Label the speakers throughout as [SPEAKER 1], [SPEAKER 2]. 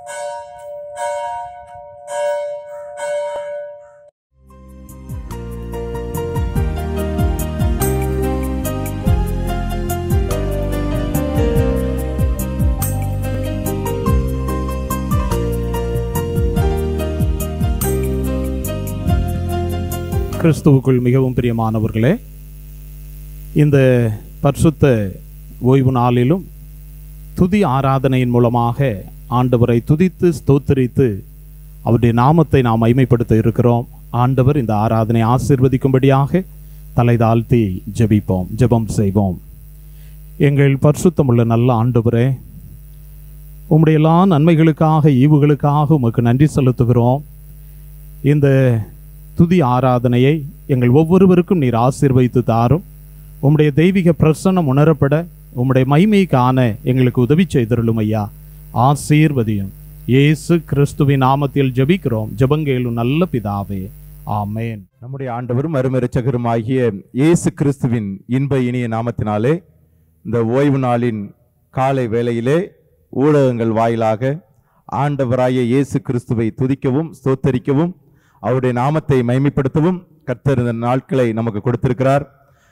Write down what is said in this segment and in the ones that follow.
[SPEAKER 1] கிறிஸ்துவுக்குள் மிகவும் பிரியமானவர்களே இந்த பரிசுத்த ஓய்வு நாளிலும் துதி ஆராதனையின் மூலமாக ஆண்டவரை துதித்து ஸ்தோத்தரித்து அவருடைய நாமத்தை நாம் மைமைப்படுத்த இருக்கிறோம் ஆண்டவர் இந்த ஆராதனை ஆசீர்வதிக்கும்படியாக தலை தாழ்த்தி ஜெபிப்போம் ஜெபம் செய்வோம் எங்கள் பரிசுத்தமுள்ள நல்ல ஆண்டவரே உம்முடைய எல்லா நன்மைகளுக்காக ஈவுகளுக்காக உமக்கு நன்றி செலுத்துகிறோம் இந்த துதி ஆராதனையை எங்கள் ஒவ்வொருவருக்கும் நீர் ஆசீர்வதித்து தாரும் உம்முடைய தெய்வீக பிரசன்னம் உணரப்பட உம்முடைய மைமை காண எங்களுக்கு உதவி செய்தருளும் ஐயா ஆசீர்வதியும் இயேசு கிறிஸ்துவின் நாமத்தில் ஜெபிக்கிறோம் ஜெபங்கேலும் நல்ல பிதாவே ஆமென்
[SPEAKER 2] நம்முடைய ஆண்டவரும் அருமரட்சகருமாகிய இயேசு கிறிஸ்துவின் இன்ப இனிய நாமத்தினாலே இந்த ஓய்வு நாளின் காலை வேளையிலே ஊடகங்கள் வாயிலாக ஆண்டவராகிய இயேசு கிறிஸ்துவை துதிக்கவும் ஸ்தோத்தரிக்கவும் அவருடைய நாமத்தை மைமைப்படுத்தவும் கர்த்தர் இந்த நாட்களை நமக்கு கொடுத்திருக்கிறார்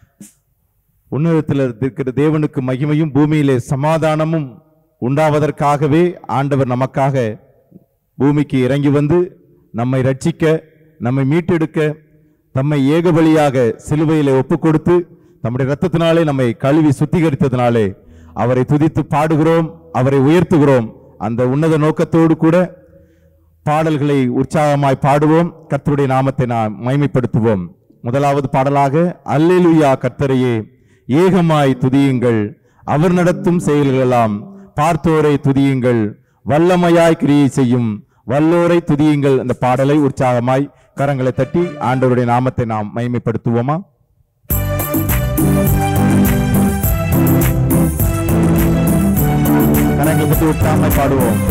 [SPEAKER 2] உன்னதத்தில் இருக்கிற தேவனுக்கு மகிமையும் பூமியிலே சமாதானமும் உண்டாவதற்காகவே ஆண்டவர் நமக்காக பூமிக்கு இறங்கி வந்து நம்மை ரட்சிக்க நம்மை மீட்டெடுக்க தம்மை ஏகபலியாக சிலுவையிலே ஒப்பு கொடுத்து நம்முடைய இரத்தத்தினாலே நம்மை கழுவி சுத்திகரித்ததினாலே அவரை துதித்து பாடுகிறோம் அவரை உயர்த்துகிறோம் அந்த உன்னத நோக்கத்தோடு கூட பாடல்களை உற்சாகமாய் பாடுவோம் கர்த்தருடைய நாமத்தை நாம் மைமைப்படுத்துவோம் முதலாவது பாடலாக அல்லேலுயா கர்த்தரையே ஏகமாய் துதியுங்கள் அவர் நடத்தும் செயல்களெல்லாம் பார்த்தோரை துதியுங்கள் வல்லமையாய் கிரியை செய்யும் வல்லோரை துதியுங்கள் அந்த பாடலை உற்சாகமாய் கரங்களை தட்டி ஆண்டவருடைய நாமத்தை நாம் மைமைப்படுத்துவோமா கரங்களை தட்டி உற்சாகமாய் பாடுவோம்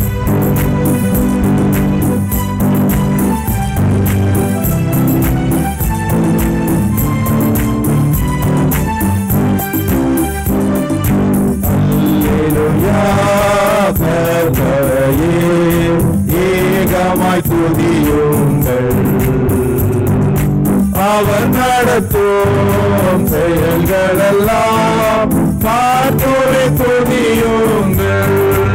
[SPEAKER 2] அல்லேலூயா, கர்த்தரையே, ஏகமாய் துதியுங்கள் அவர் நடத்தும் செயல்களெல்லாம் பார்த்தோரை துதியுங்கள்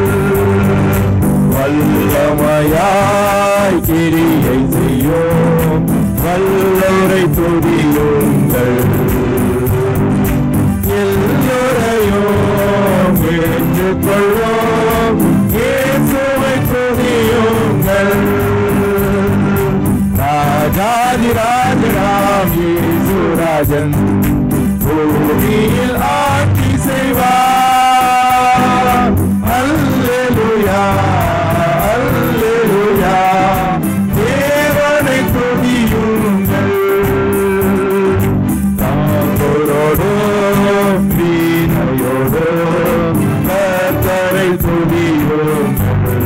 [SPEAKER 2] வல்லமையாய் கிரியை செய்யும் வல்லோரை துதியுங்கள் எல்லோரையும் ஏற்றுக்கொள்வோம் இயேசுவை துதியுங்கள் ராஜாதி ராஜராம் இயேசுராஜன் பூமியில் ஆட்சி செய்வார் அல்லேலூயா அல்லேலூயா தேவனை துதியுங்கள் தாங்களோடும் வீணையோடும் கர்த்தரை துதியுங்கள்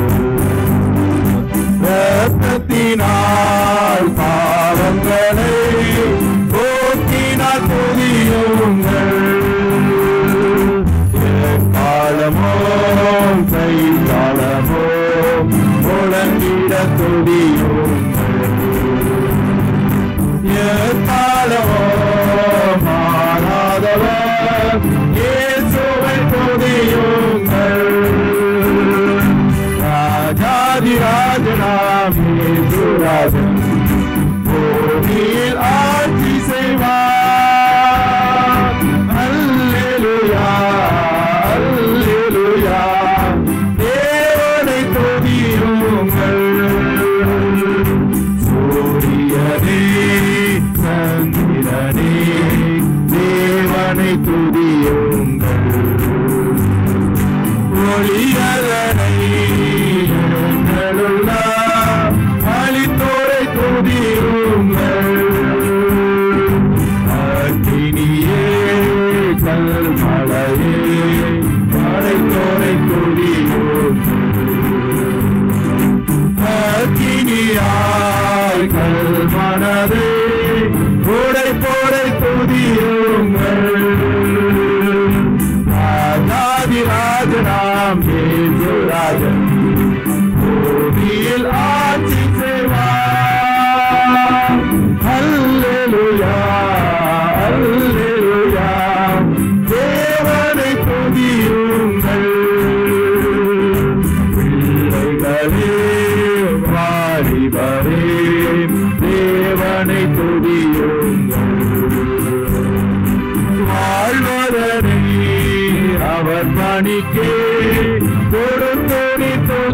[SPEAKER 2] ரத்தத்தினால் பாவங்களை போக்கினால் துதியுங்கள் காலமோ கை காலமோ முழங்கிட துதியுங்கள் எக்காலமோ மாறாதவர் இயேசுவை துதியுங்கள் ராஜாதிராஜனாம் இயேசுராஜன் பூமியில் ஆட்சி செய்வார் அல்லேலூயா அல்லேலூயா தேவனை துதியுங்கள் சூரியனே சந்திரனே தேவனை துதியுங்கள் ஒளியதனை எங்களுள்ள அழித்தோரை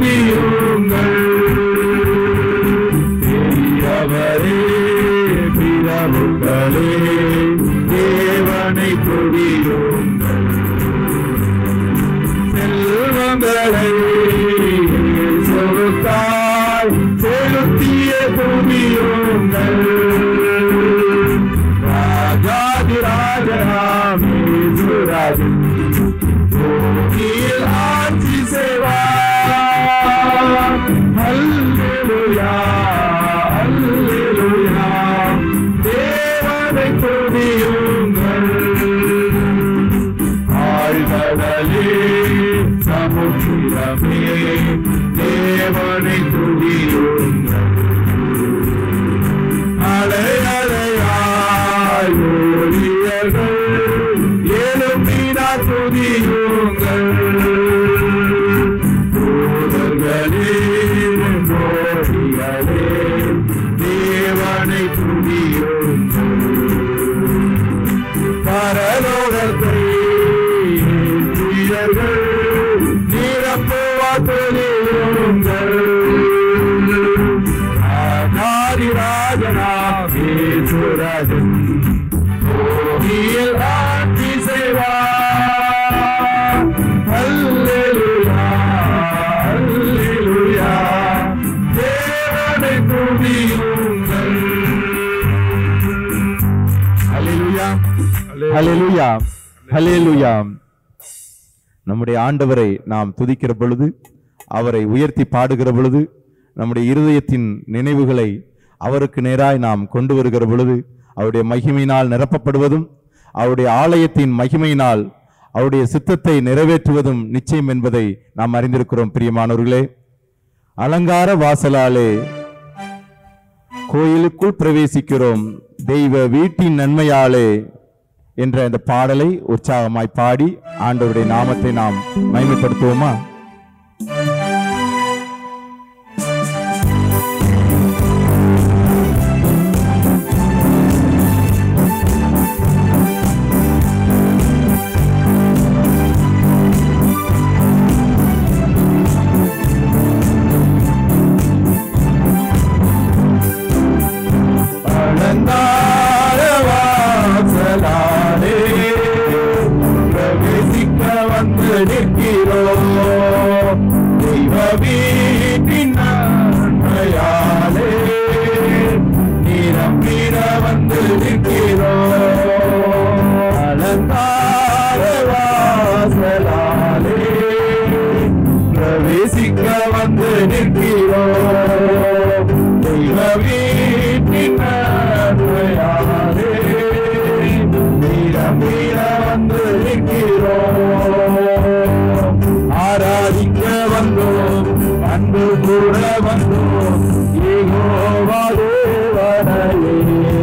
[SPEAKER 3] துதியுங்கள் பெரியவரே பிரபுக்களே தேவனை துதியுங்கள் செல்வங்களை சொருத்தாய் செலுத்திய துதியுங்கள் ராஜாதிராஜனாமே சுராஜ் பூமியில் ஆட்சி செய்வார் அல்லேலூயா அல்லேலூயா தேவனை துதியுங்கள் ஆழ்கடலே சமுத்திரமே தேவனை துதியுங்கள் அலை அலையாய் ஊழியர்கள் எழுப்பினா துதியுங்கள் தூதர்களே ஜோதிகளே தேவனை துதியுங்கள் பரலோகத்தை வீரர்கள் நிரப்புவா தொழிலுங்கள் ராஜனாவே சுரஜன் பூமியில் ஆட்சி செய்வார் அல்லேலூயா அல்லேலூயா தேவனை துதியுங்கள் அல்லேலூயா
[SPEAKER 2] ஹalleluya ஹalleluya நம்முடைய ஆண்டவரை நாம் துதிக்கிற பொழுது அவரை உயர்த்தி பாடுகிற பொழுது நம்முடைய இருதயத்தின் நினைவுகளை அவருக்கு நேராய் நாம் கொண்டு வருகிற பொழுது அவருடைய மகிமையினால் நிரப்பப்படுவதும் அவருடைய ஆலயத்தின் மகிமையினால் அவருடைய சித்தத்தை நிறைவேற்றுவதும் நிச்சயம் என்பதை நாம் அறிந்திருக்கிறோம் பிரியமானவர்களே அலங்கார வாசலாலே கோயிலுக்குள் பிரவேசிக்கிறோம் தெய்வ வீட்டின் நன்மையாலே என்ற இந்த பாடலை உற்சாகமாய் பாடி ஆண்டவருடைய நாமத்தை நாம் மகிமைப்படுத்துவோமா
[SPEAKER 3] அலங்கார வாசலாலே பிரவேசிக்க வந்து நிற்கிறோம் தெய்வ வீட்டின் நன்மையாலே நிரம்பிட வந்து நிற்கிறோம் அலங்கார வாசலாலே பிரவேசிக்க வந்து நிற்கிறோம் தெய்வ வீட்டின் நன்மையாலே நிரம்பிட வந்து நிற்கிறோம் ஆராதிக்க வந்தோம் அன்பு கூட வந்தோம் ஏகோவா தேவனையே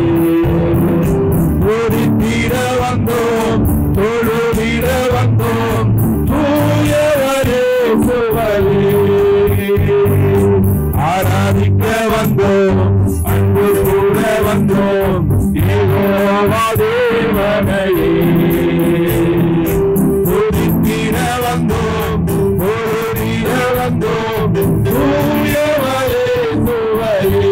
[SPEAKER 3] ஒதுக்கிட வந்தோம் தொழுதிட வந்தோம் தூயவரே சுவரே ஆராதிக்க வந்தோம் அன்பு கூட வந்தோம் ஏகோவா தேவனையே ஒதுக்கிட வந்தோம் தொழுதிட வந்தோம் தூயவரே சுவரே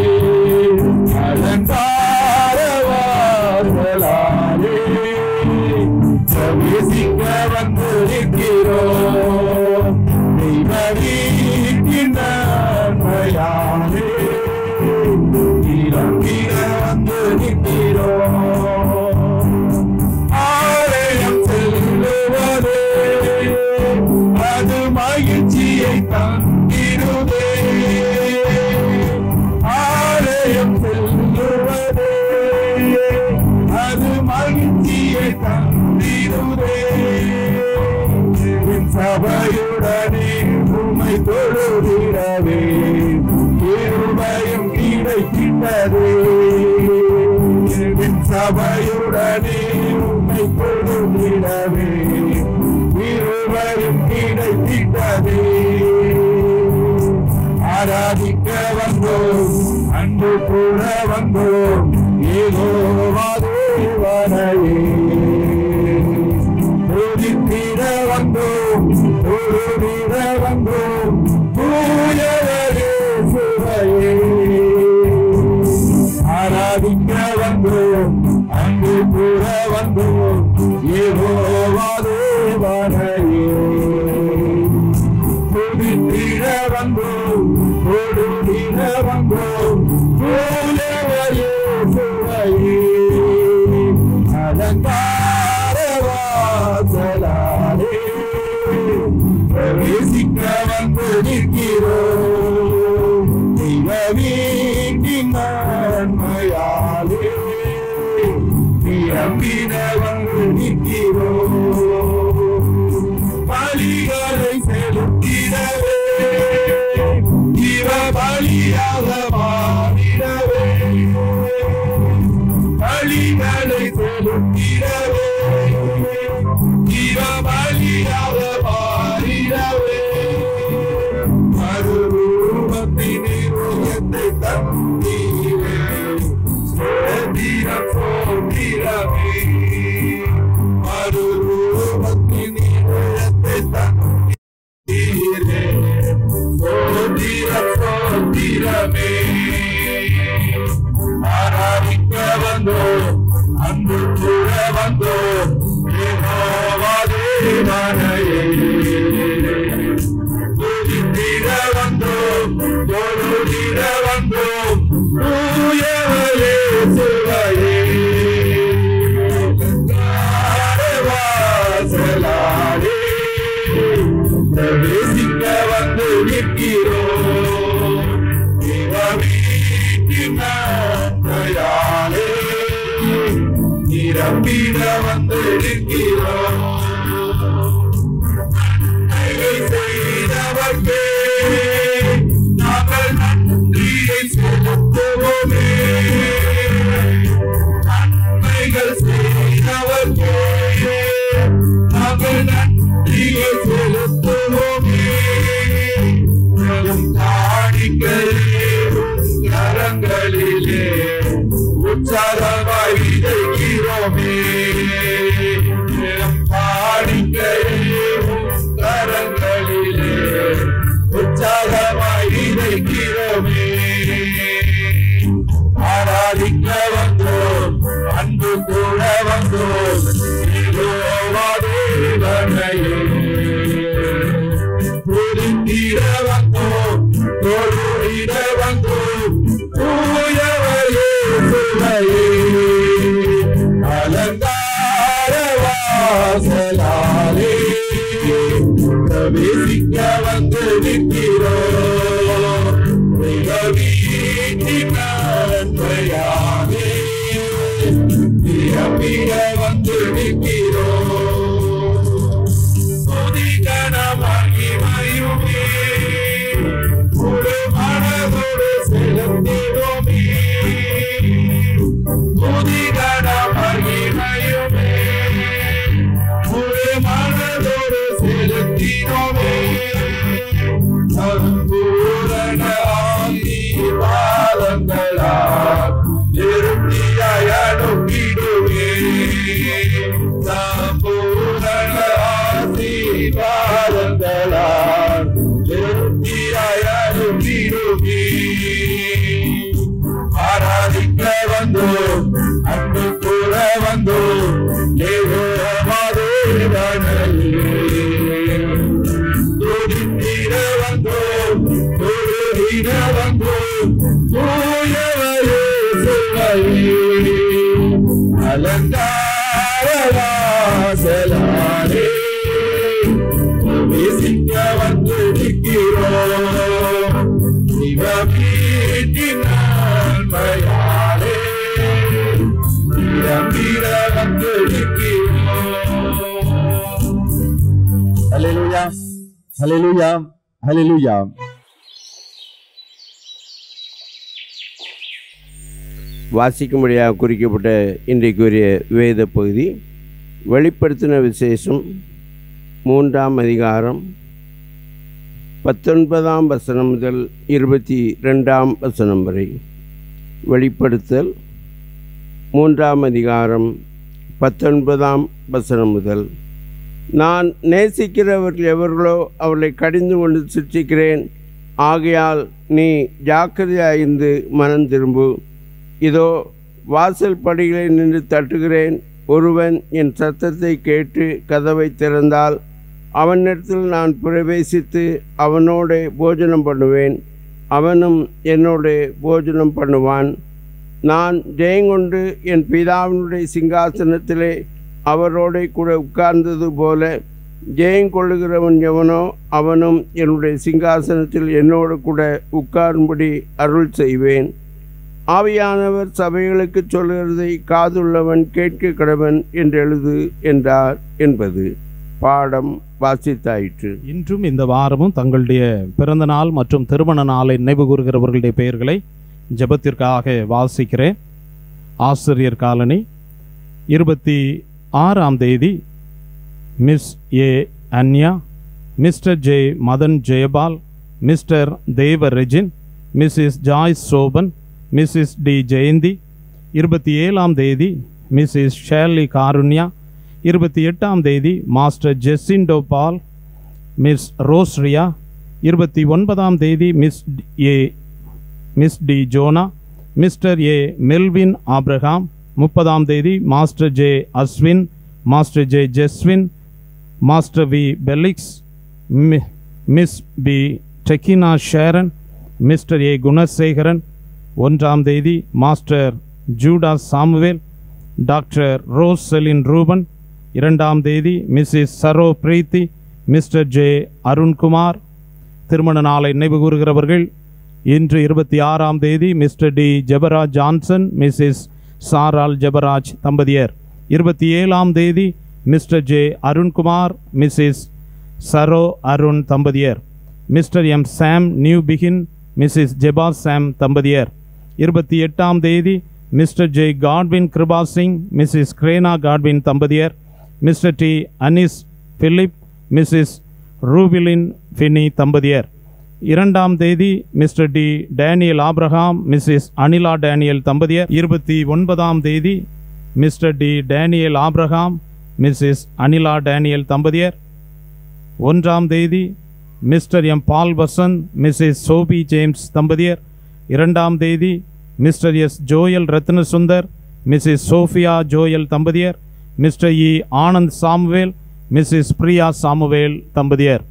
[SPEAKER 3] அலங்கார வாசலாலே பிரவேசிக்க வந்து நிற்கிறோம் தெய்வ வீட்டின் நன்மையாலே இறங்கிட வந்து நிற்கிறோம் ஆலயம் செல்லுவதே அது மகிழ்ச்சியை தந்திடுதே ஆலயம் செல்லுவதே அது மகிழ்ச்சியை தந்திடுதே என் சபையுடனே உமை தொழுகிறவே இருபயம் கிடைக்கின்றதே என் சபையுடனே உமை தொழுகிறவே இருவரும் கிடைத்திட்டதே ஆராதிக்க வந்தோம் அன்பு கூட வந்தோம் ஏகோவா தேவனையே துதித்திட வந்தோம் தொழுதிட வந்தோம் வந்தோம் கொடுத்திட வந்தோம் தூயவரே சுவையே அலங்கார வாசலாலே பிரவேசிக்க வந்து நிற்கிறோம் தெய்வ வீட்டின் நன்மையாலே நிரம்பிட வந்து நிற்கிறோம் பலிகளை செலுத்திடவே இவ பலியாக மாறிடவே பலிகளை செலுத்திடவே இவ பலியாக மாறிடவே மறுரூபத்தின் இருதயத்தை தந்தீரே சோதிரம் சோதிரமே மறுரூபத்தின் இருதயத்தை தந்தீரே சோதிரம் சோதிரமே ஆராதிக்க வந்தோம் அன்பு கூட வந்தோம் யெகோவா தேவனையே துதித்திட வந்தோம் தொழுதிட வந்தோம் தூயவரே சிவையே வாசலாலே பிரவேசிக்க வந்து நிற்கிறோம் வீட்டின் நன்மையாலே நிரம்பிட வந்து நிற்கிறோம் நன்மை செய்தவர்க்கே நாங்கள் நன்றியை செலுத்துவோமே நன்மைகள் செய்தவர்க்கே நாங்கள் நன்றியை செலுத்துவோமே நம் காணிக்கையே கரங்களிலே உற்சாகமாய் விதைக்கிறோமே நம் காணிக்கையே கரங்களிலே உற்சாகமாய் விதைக்கிறோமே ஆராதிக்க வந்தோம் அன்பு கூட வந்தோம் யெகோவா தேவனையே துதித்திட வந்தோம் தொழுதிட வந்தோம் தூயவரே சுவையே அலங்கார வாசலாலே பிரவேசிக்க வந்து நிற்கிறோம் தெய்வ வீட்டின் நன்மையாலே நிரம்பிட வந்து நிற்கிறோம் துதிகன மகிமையுமே ஒரு மனதோடு செலுத்திடுமே துதிகன மகிமையுமே ஒரு மனதோடு செலுத்திடுமே சம்பூரண ஆசீர்வாதங்களால் திருப்தியாய் அனுப்பிடுவே சம்பூரண ஆசீர்வாதங்களால் திருப்தியாய் அனுப்பிடுவே ஆராதிக்க வந்தோம் அன்பு கூட வந்தோம் யெகோவா தேவனையே துதித்திட வந்தோம் தொழுதிட வந்தோம் தூயவரே சிவையே அலங்கார வாசலாலே பிரவேசிக்க வந்து நிற்கிறோம் சிவ வீட்டின் நன்மையாலே நிரம்பிட வந்து நிற்கிறோம்
[SPEAKER 2] ஹalleluya ஹalleluya ஹalleluya
[SPEAKER 4] வாசிக்கும்படியாக குறிக்கப்பட்ட இன்றைக்குரிய வேத பகுதி வெளிப்படுத்தின விசேஷம் மூன்றாம் அதிகாரம் பத்தொன்பதாம் வசனம் முதல் இருபத்தி ரெண்டாம் வசனம் வரை வெளிப்படுத்தல் மூன்றாம் அதிகாரம் பத்தொன்பதாம் வசனம் முதல் நான் நேசிக்கிறவர்கள் எவர்களோ அவர்களை கடிந்து கொண்டு சிற்றிக்கிறேன் ஆகையால் நீ ஜாக்கிரதையாயிருந்து மனம் திரும்பு இதோ வாசல் படிகளில் நின்று தட்டுகிறேன் ஒருவன் என் சத்தத்தை கேட்டு கதவை திறந்தால் அவனிடத்தில் நான் பிரவேசித்து அவனோட போஜனம் பண்ணுவேன் அவனும் என்னோட போஜனம் பண்ணுவான் நான் ஜெயங்கொண்டு என் பிதாவினுடைய சிங்காசனத்திலே அவரோட கூட உட்கார்ந்தது போல ஜெயங்கொள்ளுகிறவன் எவனோ அவனும் என்னுடைய சிங்காசனத்தில் என்னோடு கூட உட்காரும்படி அருள் செய்வேன் ஆவியானவர் சபைகளுக்கு சொல்கிறதை காதுள்ளவன் கேட்க கடவன் என்று எழுது என்றார் என்பது பாடம் வாசித்தாயிற்று
[SPEAKER 1] இன்றும் இந்த வாரமும் தங்களுடைய பிறந்த நாள் மற்றும் திருமண நாளை நினைவு கூறுகிறவர்களுடைய பெயர்களை ஜெபத்திற்காக வாசிக்கிறேன் ஆசிரியர் காலனி இருபத்தி ஆறாம் தேதி miss A Anya Mr J Madan Jayapal Mr Deva Rejin Mrs Joyce Shoban Mrs D Jayanthi இருபத்தி ஏழாம் தேதி மிஸ்ஸஸ் ஷேர்லி காருண்யா இருபத்தி எட்டாம் தேதி மாஸ்டர் ஜெசிண்டோ பால் மிஸ் ரோஸ்ரியா இருபத்தி ஒன்பதாம் தேதி miss A miss D Jona Mr A Melvin Abraham முப்பதாம் தேதி master J Ashwin master J Jeswin master V Felix மி- மிஸ் பி டெக்கினா ஷேரன் மிஸ்டர் ஏ குணசேகரன் ஒன்றாம் தேதி master Judah Samuel doctor Rose Celine Ruben இரண்டாம் தேதி Mrs Saro Preethi Mr J Arunkumar திருமண நாளை நினைவு கூறுகிறவர்கள் இன்று இருபத்தி ஆறாம் தேதி Mr D Jebaraj Johnson Mrs Saral Jebaraj தம்பதியர் இருபத்தி ஏழாம் தேதி Mr J Arunkumar Mrs Saro Arun தம்பதியர் Mr M Sam new begin Mrs Jeba Sam தம்பதியர் இருபத்தி எட்டாம் தேதி Mr J Godwin Kiruba Singh Mrs Grena Godwin தம்பதியர் Mr D Anis Philip Mrs Rubilin Finny தம்பதியர் இரண்டாம் தேதி Mr D Daniel Abraham Mrs Anila Daniel தம்பதியர் இருபத்தி ஒன்பதாம் தேதி Mr D Daniel Abraham Mrs Anila Daniel தம்பதியர் ஒன்றாம் தேதி Mr M Paul Vasanth Mrs Sophie James தம்பதியர் இரண்டாம் தேதி Mr S Joel ரத்னசுந்தர் Mrs Sophia Joel தம்பதியர் Mr E Anand Samuel Mrs Priya Samuel தம்பதியர்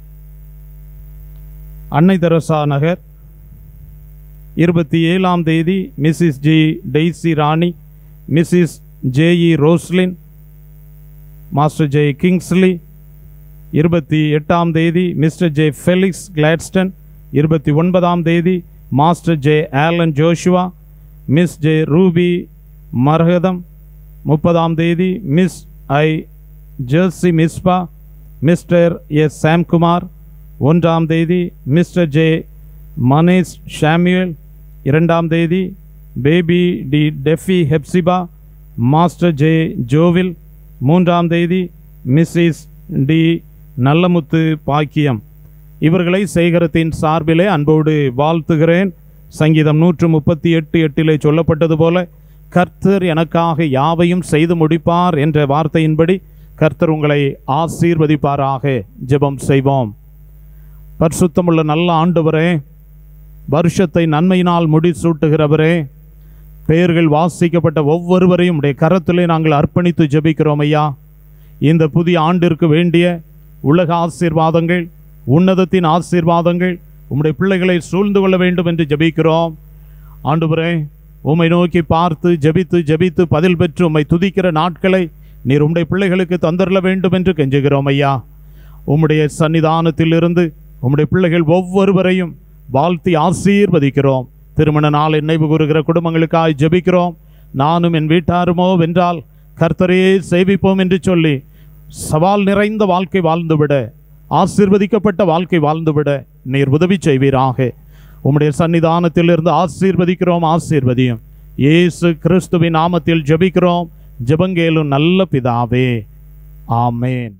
[SPEAKER 1] அன்னை தெரசா நகர் இருபத்தி ஏழாம் தேதி Mrs G Daisy Rani Mrs J E Roslin master J Kingsley இருபத்தி எட்டாம் தேதி மிஸ்டர் ஜே ஃபெலிக்ஸ் கிளாட்ஸ்டன் இருபத்தி ஒன்பதாம் தேதி master J Alan Joshua miss J Ruby Maragatham முப்பதாம் தேதி miss I Jersey Mizpah Mr S Samkumar ஒன்றாம் தேதி மிஸ்டர் ஜே மனேஷ் ஷாமியல் இரண்டாம் தேதி baby D Deffy Hephzibah master J Joel மூன்றாம் தேதி மிஸ்ஸஸ் டி நல்லமுத்து பாக்கியம் இவர்களை சேகரத்தின் சார்பிலே அன்போடு வாழ்த்துகிறேன் சங்கீதம் நூற்று முப்பத்தி எட்டு எட்டிலே சொல்லப்பட்டது போல கர்த்தர் எனக்காக யாவையும் செய்து முடிப்பார் என்ற வார்த்தையின்படி கர்த்தர் உங்களை ஆசீர்வதிப்பாராக ஜெபம் செய்வோம் பரிசுத்தமுள்ள நல்ல ஆண்டவரே வருஷத்தை நன்மையினால் முடிசூட்டுகிறவரே பெயர்கள் வாசிக்கப்பட்ட ஒவ்வொருவரையும் உடைய கரத்திலே நாங்கள் அர்ப்பணித்து ஜெபிக்கிறோம் ஐயா இந்த புதிய ஆண்டிற்கு வேண்டிய உலக ஆசீர்வாதங்கள் உன்னதத்தின் ஆசீர்வாதங்கள் உம்முடைய பிள்ளைகளை சூழ்ந்து கொள்ள வேண்டும் என்று ஜெபிக்கிறோம் ஆண்டவரே உம்மை நோக்கி பார்த்து ஜெபித்து ஜெபித்து பதில் பெற்று உம்மை துதிக்கிற நாட்களை நீர் உம்முடைய பிள்ளைகளுக்கு தந்தரல வேண்டும் என்று கெஞ்சுகிறோம் ஐயா உம்முடைய சன்னிதானத்திலிருந்து உம்முடைய பிள்ளைகள் ஒவ்வொருவரையும் வாழ்த்தி ஆசீர்வதிக்கிறோம் திருமண நாள் நினைவு கூறுகிற குடும்பங்களுக்காய் ஜெபிக்கிறோம் நானும் என் வீட்டாருமோ வென்றால் கர்த்தரையே சேவிப்போம் என்று சொல்லி சவால் நிறைந்த வாழ்க்கை வாழ்ந்துவிட ஆசீர்வதிக்கப்பட்ட வாழ்க்கை வாழ்ந்துவிட நீர் உதவி செய்வீராக உம்முடைய சன்னிதானத்திலிருந்து ஆசீர்வதிக்கிறோம் ஆசீர்வதியும் இயேசு கிறிஸ்துவின் நாமத்தில் ஜெபிக்கிறோம் ஜெபங்கேலும் நல்ல பிதாவே ஆமேன்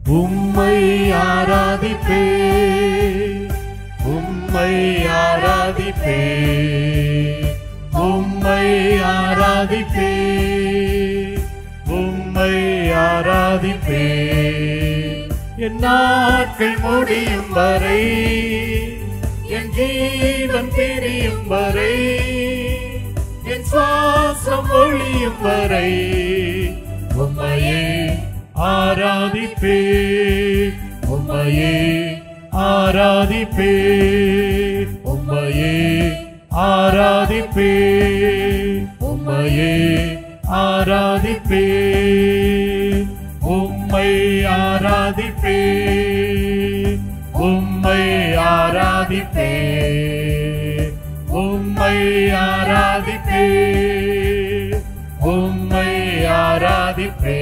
[SPEAKER 5] உம்மை ஆராதிப்பே உம்மை ஆராதிப்பே உம்மை ஆராதிப்பே உம்மை ஆராதிப்பே என் நாட்கள் முடியும் வரை என் ஜீவன் பிரியும் வரை என் சுவாசம் ஒழியும் வரை உம்மையே ஆராதிப்பே உம்மையே ஆராதிப்பே உம்மையே ஆராதிப்பே உம்மையே ஆராதிப்பே உம்மை ஆராதிப்பே உம்மை ஆராதிப்பே உம்மை ஆராதிப்பே உம்மை ஆராதிப்பே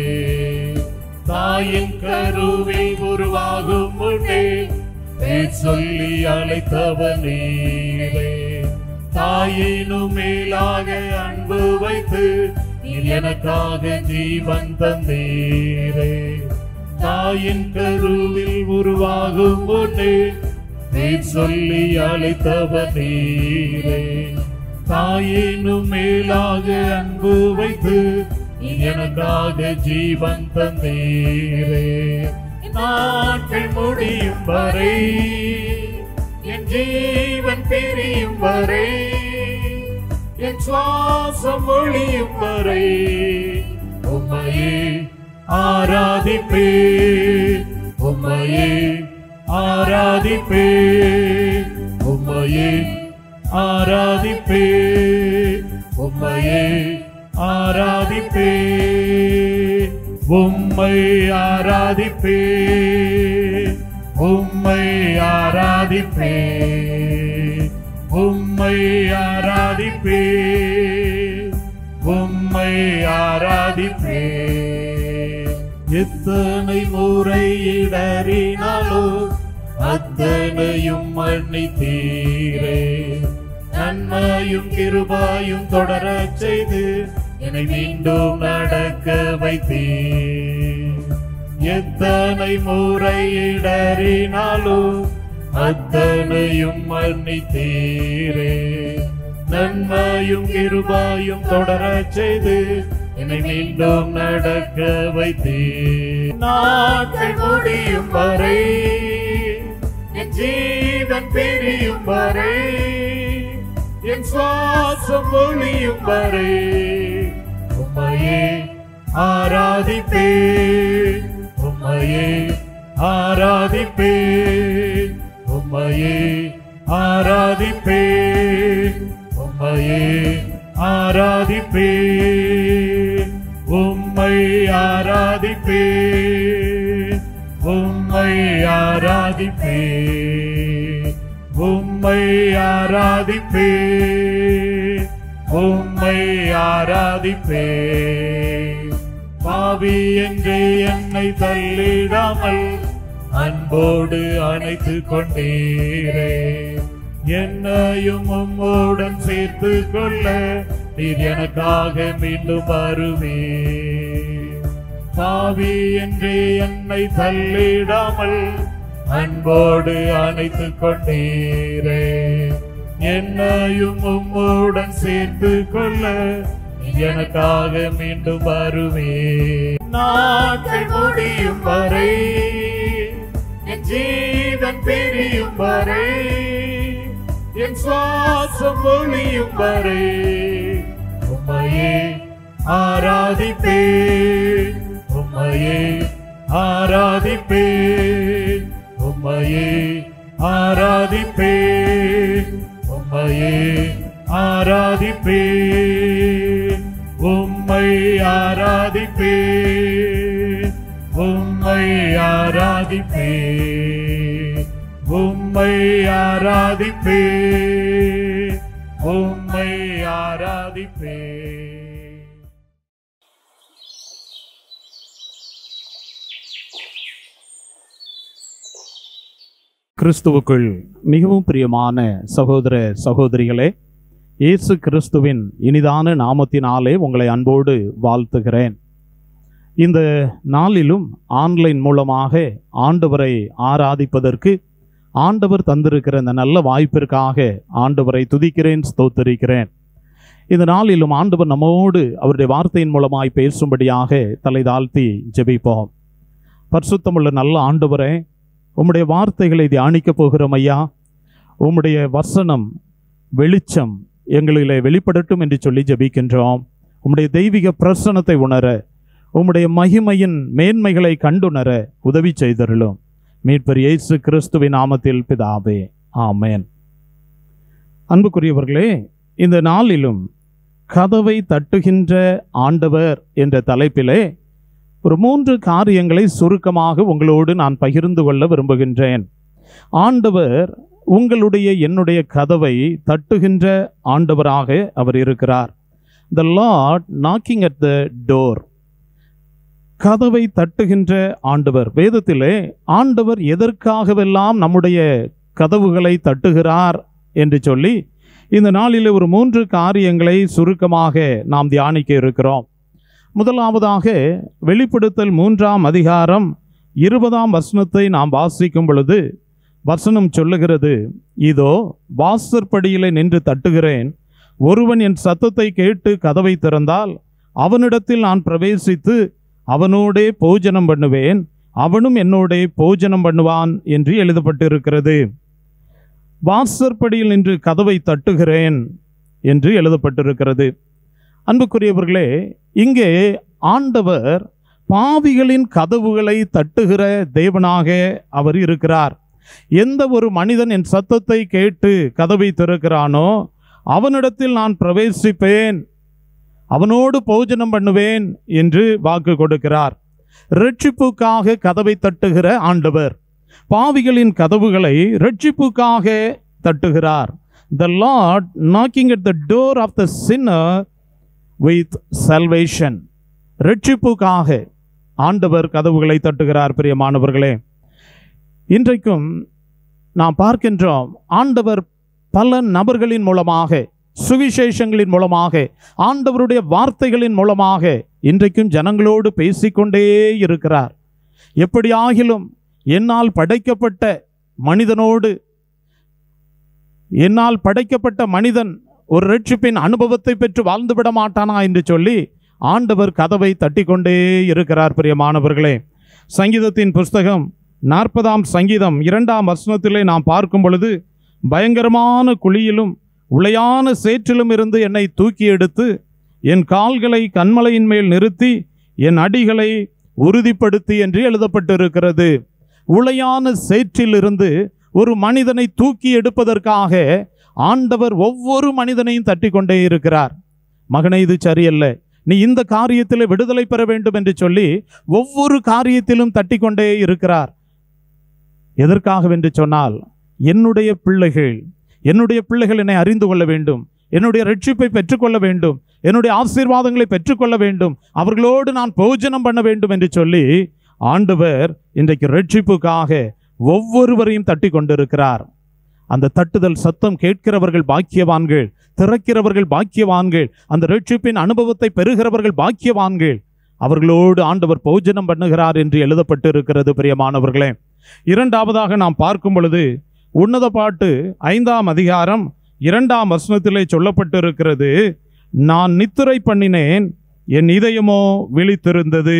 [SPEAKER 5] தாயின் கருவில் உருவாகும் முன்னே பேர் சொல்லி அழைத்தவன் நீரே தாயினும் மேலாக அன்பு வைத்து நீர் எனக்காக ஜீவன் தந்தீரே தாயின் கருவில் உருவாகும் முன்னே பேர் சொல்லி அழைத்தவன் நீரே தாயினும் மேலாக அன்பு வைத்து நீ எனக்காக ஜீவன் தந்தீரே நாட்கள் முடியும் வரை என் ஜீவன் பிரியும் வரை என் சுவாசம் ஒழியும் வரை உம்மையே ஆராதிப்பே உம்மையே ஆராதிப்பே உம்மையே ஆராதிப்பே உம்மையே ஆராதிப்பே உம்மை ஆராதிப்பே உம்மை ஆராதிப்பே உம்மை ஆராதிப்பே உம்மை ஆராதிப்பே எத்தனை முறை இடறினாலோ அத்தனையும் மன்னித்தீரே நன்மையும் கிருபாயும் தொடரச் செய்து என்னை மீண்டும் நடக்க வைத்தீர் எத்தனை முறை இடறினாலோ அத்தனையும் மன்னித்தீரே நன்மையும் கிருபாயும் தொடரச் செய்து என்னை மீண்டும் நடக்க வைத்தீர் நாட்கள் முடியும் வரை என் ஜீவன் பிரியும் வரை என் சுவாசம் ஒளியும் வரை உம்மையே ஆராதிப்பே உம்மையே ஆராதிப்பே உம்மையே ஆராதிப்பே உம்மையே ஆராதிப்பே உம்மை ஆராதிப்பே உம்மை ஆராதிப்பே உம்மை ஆராதிப்பே உம்மை ஆராதிப்பே பாவி என்று என்னை தள்ளிடாமல் அன்போடு அணைத்து கொண்டீரே என்னையும் உம்மோடன் சேர்த்து கொள்ள நீர் எனக்காக மீண்டும் வருவே பாவி என்று என்னை தள்ளிடாமல் அன்போடு அணைத்து கொண்டீரே என்னையும் உம்மோடன் சேர்த்து கொள்ள நீர் எனக்காக மீண்டும் வருவே நாட்கள் முடியும் வரை என் ஜீவன் பிரியும் வரை என் சுவாசம் ஒளியும் வரை உம்மையே ஆராதிப்பே உம்மையே ஆராதிப்பே உம்மையே ஆராதிப்பே உம்மையே ஆராதிப்பே உம்மை ஆராதிப்பே உம்மை ஆராதிப்பே உம்மை ஆராதிப்பே உம்மை ஆராதிப்பே
[SPEAKER 1] கிறிஸ்துவுக்குள் மிகவும் பிரியமான சகோதர சகோதரிகளே இயேசு கிறிஸ்துவின் இனிதான நாமத்தினாலே உங்களை அன்போடு வாழ்த்துகிறேன் இந்த நாளிலும் ஆன்லைன் மூலமாக ஆண்டவரை ஆராதிப்பதற்கு ஆண்டவர் தந்திருக்கிற இந்த நல்ல வாய்ப்பிற்காக ஆண்டவரை துதிக்கிறேன் ஸ்தோத்தரிக்கிறேன் இந்த நாளிலும் ஆண்டவர் நம்மோடு அவருடைய வார்த்தையின் மூலமாய் பேசும்படியாக தலை தாழ்த்தி ஜெபிப்போம் பரிசுத்தமுள்ள நல்ல ஆண்டவரே உம்முடைய வார்த்தைகளை தியானிக்கப் போகிறோம் ஐயா உம்முடைய வசனம் வெளிச்சம் எங்களிலே வெளிப்படட்டும் என்று சொல்லி ஜெபிக்கின்றோம் உம்முடைய தெய்வீக பிரசனத்தை உணர உம்முடைய மகிமையின் மேன்மைகளை கண்டுணர உதவி செய்தருளும் மீட்பர் இயேசு கிறிஸ்துவின் நாமத்தில் பிதாவே ஆமென் அன்புக்குரியவர்களே இந்த நாளிலும் கதவை தட்டுகின்ற ஆண்டவர் என்ற தலைப்பிலே ஒரு மூன்று காரியங்களை சுருக்கமாக உங்களோடு நான் பகிர்ந்து கொள்ள விரும்புகின்றேன் ஆண்டவர் உங்களுடைய என்னுடைய கதவை தட்டுகின்ற ஆண்டவராக அவர் இருக்கிறார் the Lord knocking at the door கதவை தட்டுகின்ற ஆண்டவர் வேதத்திலே ஆண்டவர் எதற்காகவெல்லாம் நம்முடைய கதவுகளை தட்டுகிறார் என்று சொல்லி இந்த நாளில் ஒரு மூன்று காரியங்களை சுருக்கமாக நாம் தியானிக்க இருக்கிறோம் முதலாவதாக வெளிப்படுத்தல் மூன்றாம் அதிகாரம் இருபதாம் வசனத்தை நாம் வாசிக்கும் பொழுது வசனம் சொல்லுகிறது இதோ வாசற்படியிலே நின்று தட்டுகிறேன் ஒருவன் என் சத்தத்தை கேட்டு கதவை திறந்தால் அவனிடத்தில் நான் பிரவேசித்து அவனோடே போஜனம் பண்ணுவேன் அவனும் என்னோடே போஜனம் பண்ணுவான் என்று எழுதப்பட்டிருக்கிறது வாசற்படியில் நின்று கதவை தட்டுகிறேன் என்று எழுதப்பட்டிருக்கிறது அன்புக்குரியவர்களே இங்கே ஆண்டவர் பாவிகளின் கதவுகளை தட்டுகிற தேவனாக அவர் இருக்கிறார் எந்த ஒரு மனிதன் என் சத்தத்தை கேட்டு கதவை திறக்கிறானோ அவனிடத்தில் நான் பிரவேசிப்பேன் அவனோடு போஜனம் பண்ணுவேன் என்று வாக்கு கொடுக்கிறார் ரட்சிப்புக்காக கதவை தட்டுகிற ஆண்டவர் பாவிகளின் கதவுகளை ரட்சிப்புக்காக தட்டுகிறார் the Lord knocking at the door of the sinner with salvation ரட்சிப்புக்காக ஆண்டவர் கதவுகளை தட்டுகிறார் பிரியமானவர்களே இன்றைக்கும் நாம் பார்க்கின்றோம் ஆண்டவர் பல நபர்களின் மூலமாக சுவிசேஷங்களின் மூலமாக ஆண்டவருடைய வார்த்தைகளின் மூலமாக இன்றைக்கும் ஜனங்களோடு பேசிக்கொண்டே இருக்கிறார் எப்படியாகிலும் என்னால் படைக்கப்பட்ட மனிதனோடு என்னால் படைக்கப்பட்ட மனிதன் ஒரு ரட்சிப்பின் அனுபவத்தை பெற்று வாழ்ந்து விட மாட்டானா என்று சொல்லி ஆண்டவர் கதவை தட்டிக்கொண்டே இருக்கிறார் பிரியமானவர்களே சங்கீதத்தின் புஸ்தகம் நாற்பதாம் சங்கீதம் இரண்டாம் வசனத்திலே நாம் பார்க்கும் பொழுது பயங்கரமான குழியிலும் உளையான சேற்றிலும் இருந்து என்னை தூக்கி எடுத்து என் கால்களை கண்மலையின் மேல் நிறுத்தி என் அடிகளை உறுதிப்படுத்தி என்று எழுதப்பட்டிருக்கிறது உளையான சேற்றிலிருந்து ஒரு மனிதனை தூக்கி எடுப்பதற்காக ஆண்டவர் ஒவ்வொரு மனிதனையும் தட்டி கொண்டே இருக்கிறார் மகனே இது சரியல்ல நீ இந்த காரியத்தில் விடுதலை பெற வேண்டும் என்று சொல்லி ஒவ்வொரு காரியத்திலும் தட்டி கொண்டே இருக்கிறார் எதற்காகவென்று சொன்னால் என்னுடைய பிள்ளைகள் என்னுடைய பிள்ளைகள் என்னை அறிந்து கொள்ள வேண்டும் என்னுடைய ரட்சிப்பை பெற்றுக்கொள்ள வேண்டும் என்னுடைய ஆசீர்வாதங்களை பெற்றுக்கொள்ள வேண்டும் அவர்களோடு நான் போஜனம் பண்ண வேண்டும் என்று சொல்லி ஆண்டவர் இன்றைக்கு ரட்சிப்புக்காக ஒவ்வொருவரையும் தட்டி கொண்டிருக்கிறார் அந்த தட்டுதல் சத்தம் கேட்கிறவர்கள் பாக்கியவான்கள் திறக்கிறவர்கள் பாக்கியவான்கள் அந்த ரட்சிப்பின் அனுபவத்தை பெறுகிறவர்கள் பாக்கியவான்கள் அவர்களோடு ஆண்டவர் போஜனம் பண்ணுகிறார் என்று எழுதப்பட்டு இருக்கிறது பிரியமானவர்களே இரண்டாவதாக நாம் பார்க்கும் பொழுது உன்னத பாட்டு ஐந்தாம் அதிகாரம் இரண்டாம் வசனத்திலே சொல்லப்பட்டிருக்கிறது நான் நித்திரை பண்ணினேன் என் இதயமோ விழித்திருந்தது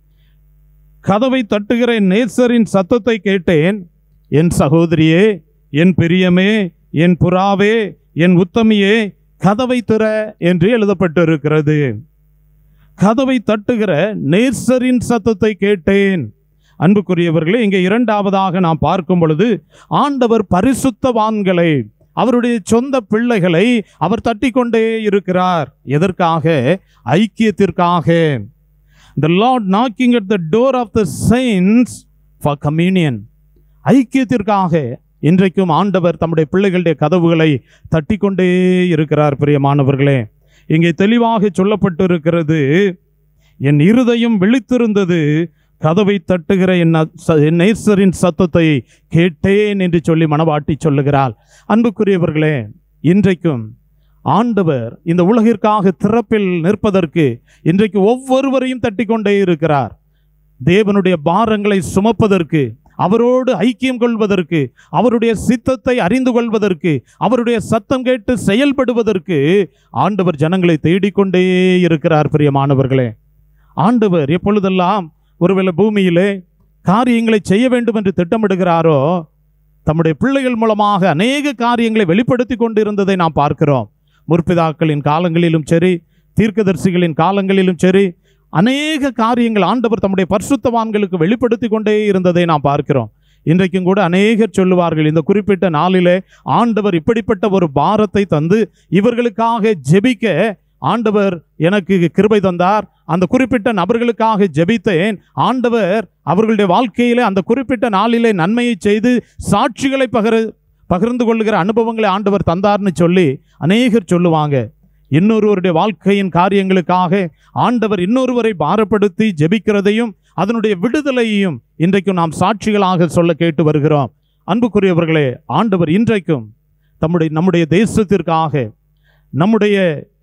[SPEAKER 1] கதவை தட்டுகிற என் நேசரின் சத்தத்தை கேட்டேன் என் சகோதரியே என் பிரியமே என் புறாவே என் உத்தமியே கதவை திற என்று எழுதப்பட்டிருக்கிறது கதவை தட்டுகிற நேசரின் சத்தத்தை கேட்டேன் அன்புக்குரியவர்களே இங்கே இரண்டாவதாக நாம் பார்க்கும் பொழுது ஆண்டவர் பரிசுத்தவான்களை அவருடைய சொந்த பிள்ளைகளை அவர் தட்டிக்கொண்டே இருக்கிறார் எதற்காக ஐக்கியத்திற்காக the Lord knocking at the door of the saints for communion ஐக்கியத்திற்காக இன்றைக்கும் ஆண்டவர் தம்முடைய பிள்ளைகளுடைய கதவுகளை தட்டிக்கொண்டே இருக்கிறார் பிரியமானவர்களே இங்கே தெளிவாக சொல்லப்பட்டிருக்கிறது என் இருதயம் விழித்திருந்தது கதவை தட்டுகிற என் அ- ச- என் நேசரின் சத்தத்தை கேட்டேன் என்று சொல்லி மனவாட்டி சொல்லுகிறாள் அன்புக்குரியவர்களே இன்றைக்கும் ஆண்டவர் இந்த உலகிற்காக திறப்பில் நிற்பதற்கு இன்றைக்கு ஒவ்வொருவரையும் தட்டி கொண்டே இருக்கிறார் தேவனுடைய பாரங்களை சுமப்பதற்கு அவரோடு ஐக்கியம் கொள்வதற்கு அவருடைய சித்தத்தை அறிந்து கொள்வதற்கு அவருடைய சத்தம் கேட்டு செயல்படுவதற்கு ஆண்டவர் ஜனங்களை தேடிக்கொண்டே இருக்கிறார் பிரியமானவர்களே ஆண்டவர் எப்பொழுதெல்லாம் ஒருவேளை பூமியிலே காரியங்களை செய்ய வேண்டும் என்று திட்டமிடுகிறாரோ தம்முடைய பிள்ளைகள் மூலமாக அநேக காரியங்களை வெளிப்படுத்தி கொண்டிருந்ததை நாம் பார்க்கிறோம் முற்பிதாக்களின் காலங்களிலும் சரி தீர்க்கதரிசிகளின் காலங்களிலும் சரி அநேக காரியங்கள் ஆண்டவர் தம்முடைய பரிசுத்தவான்களுக்கு வெளிப்படுத்தி கொண்டே இருந்ததை நாம் பார்க்கிறோம் இன்றைக்கும் கூட அநேகர் சொல்லுவார்கள் இந்த குறிப்பிட்ட நாளிலே ஆண்டவர் இப்படிப்பட்ட ஒரு பாரத்தை தந்து இவர்களுக்காக ஜெபிக்க ஆண்டவர் எனக்கு கிருபை தந்தார் அந்த குறிப்பிட்ட நபர்களுக்காக ஜெபித்தேன் ஆண்டவர் அவர்களுடைய வாழ்க்கையிலே அந்த குறிப்பிட்ட நாளிலே நன்மையை செய்து சாட்சிகளை பகிர பகிர்ந்து கொள்ளுகிற அனுபவங்களை ஆண்டவர் தந்தார்னு சொல்லி அநேகர் சொல்லுவாங்க இன்னொருவருடைய வாழ்க்கையின் காரியங்களுக்காக ஆண்டவர் இன்னொருவரை பாரப்படுத்தி ஜெபிக்கிறதையும் அதனுடைய விடுதலையையும் இன்றைக்கும் நாம் சாட்சிகளாக சொல்ல கேட்டு வருகிறோம் அன்புக்குரியவர்களே ஆண்டவர் இன்றைக்கும் தம்முடைய நம்முடைய தேசத்திற்காக நம்முடைய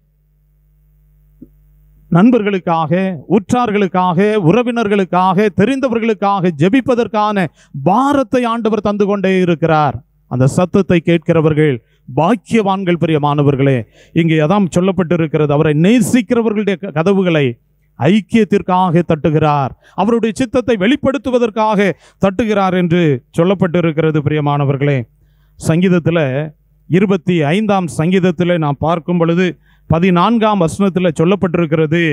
[SPEAKER 1] நண்பர்களுக்காக உற்றார்களுக்காக உறவினர்களுக்காக தெரிந்தவர்களுக்காக ஜெபிப்பதற்கான பாரத்தை ஆண்டவர் தந்து கொண்டே இருக்கிறார் அந்த சத்தத்தை கேட்கிறவர்கள் பாக்கியவான்கள் பிரியமானவர்களே இங்கே அதாம் சொல்லப்பட்டிருக்கிறது அவரை நேசிக்கிறவர்களுடைய க- கதவுகளை ஐக்கியத்திற்காக தட்டுகிறார் அவருடைய சித்தத்தை வெளிப்படுத்துவதற்காக தட்டுகிறார் என்று சொல்லப்பட்டிருக்கிறது பிரியமானவர்களே சங்கீதத்தில் இருபத்தி ஐந்தாம் சங்கீதத்தில் நாம் பார்க்கும் பொழுது பதினான்காம் வசனத்தில் சொல்லப்பட்டிருக்கிறது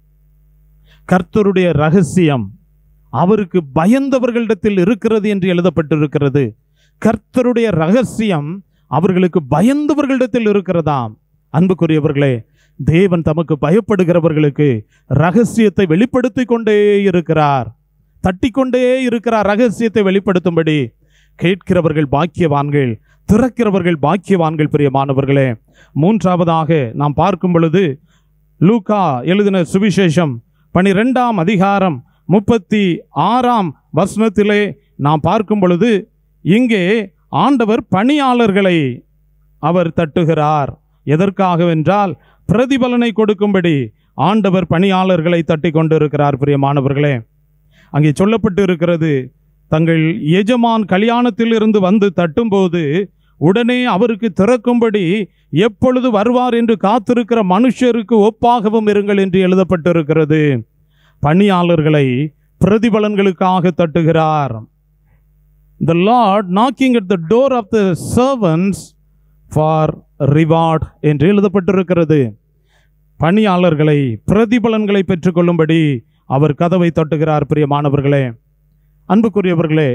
[SPEAKER 1] கர்த்தருடைய ரகசியம் அவருக்கு பயந்தவர்களிடத்தில் இருக்கிறது என்று எழுதப்பட்டிருக்கிறது கர்த்தருடைய ரகசியம் அவர்களுக்கு பயந்தவர்களிடத்தில் இருக்கிறதாம் அன்புக்குரியவர்களே தேவன் தமக்கு பயப்படுகிறவர்களுக்கு ரகசியத்தை வெளிப்படுத்திக் கொண்டே இருக்கிறார் தட்டிக்கொண்டே இருக்கிறார் ரகசியத்தை வெளிப்படுத்தும்படி கேட்கிறவர்கள் பாக்கியவான்கள் திறக்கிறவர்கள் பாக்கியவான்கள் பிரியமானவர்களே மூன்றாவதாக நாம் பார்க்கும் பொழுது லூக்கா எழுதின சுவிசேஷம் பனிரெண்டாம் அதிகாரம் முப்பத்தி ஆறாம் வசனத்திலே நாம் பார்க்கும் பொழுது இங்கே ஆண்டவர் பணியாளர்களை அவர் தட்டுகிறார் எதற்காகவென்றால் பிரதிபலனை கொடுக்கும்படி ஆண்டவர் பணியாளர்களை தட்டி கொண்டிருக்கிறார் பிரியமானவர்களே அங்கே சொல்லப்பட்டு இருக்கிறது தங்கள் எஜமான் கல்யாணத்திலிருந்து வந்து தட்டும்போது உடனே அவருக்கு திறக்கும்படி எப்பொழுது வருவார் என்று காத்திருக்கிற மனுஷருக்கு ஒப்பாகவும் இருங்கள் என்று எழுதப்பட்டிருக்கிறது பணியாளர்களை பிரதிபலன்களுக்காக தட்டுகிறார் the Lord knocking at the door of the servants for reward என்று எழுதப்பட்டிருக்கிறது பணியாளர்களை பிரதிபலன்களை பெற்றுக்கொள்ளும்படி அவர் கதவை தட்டுகிறார் பிரியமானவர்களே அன்புக்குரியவர்களே